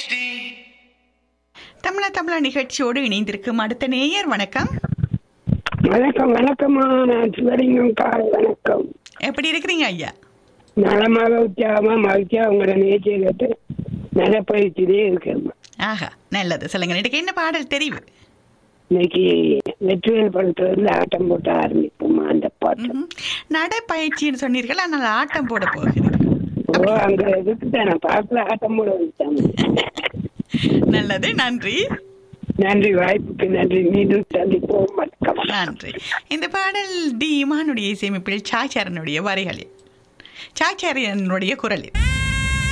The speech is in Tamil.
தமிழா தமிழா நிகழ்ச்சியோடு இணைந்திருக்கும் அடுத்த நேயர் வணக்கம் வணக்கம் வணக்கம்மா நான் சிவலிங்கம் காலை வணக்கம் எப்படி இருக்கிறீங்க ஐயா நலமாக உற்சாகமா மகிழ்ச்சியா உங்களோட நிகழ்ச்சியை கேட்டு நலப்பயிற்சியிலே இருக்கேன் ஆஹா நல்லது சொல்லுங்க இன்னைக்கு என்ன பாடல் தெரிவு இன்னைக்கு வெற்றிவேல் படத்துல ஆட்டம் போட்டு ஆரம்பிப்போமா அந்த பாட்டு ம்ஹும். நடைப்பயிற்சின்னு சொன்னீர்கள் ஆனால் ஆட்டம் போட போகிறேன் ஓ அங்க இதுக்கு தானே பார்க்கல ஆட்டம் போட வச்சாங்க நல்லது நன்றி நன்றி வாய்ப்புக்கு நன்றி மீண்டும் சந்திப்போம் வணக்கம் நன்றி இந்த பாடல் டி இமானுடைய இசையமைப்பில் சாச்சாரனுடைய வரிகளில் சாச்சாரியனுடைய குரலில்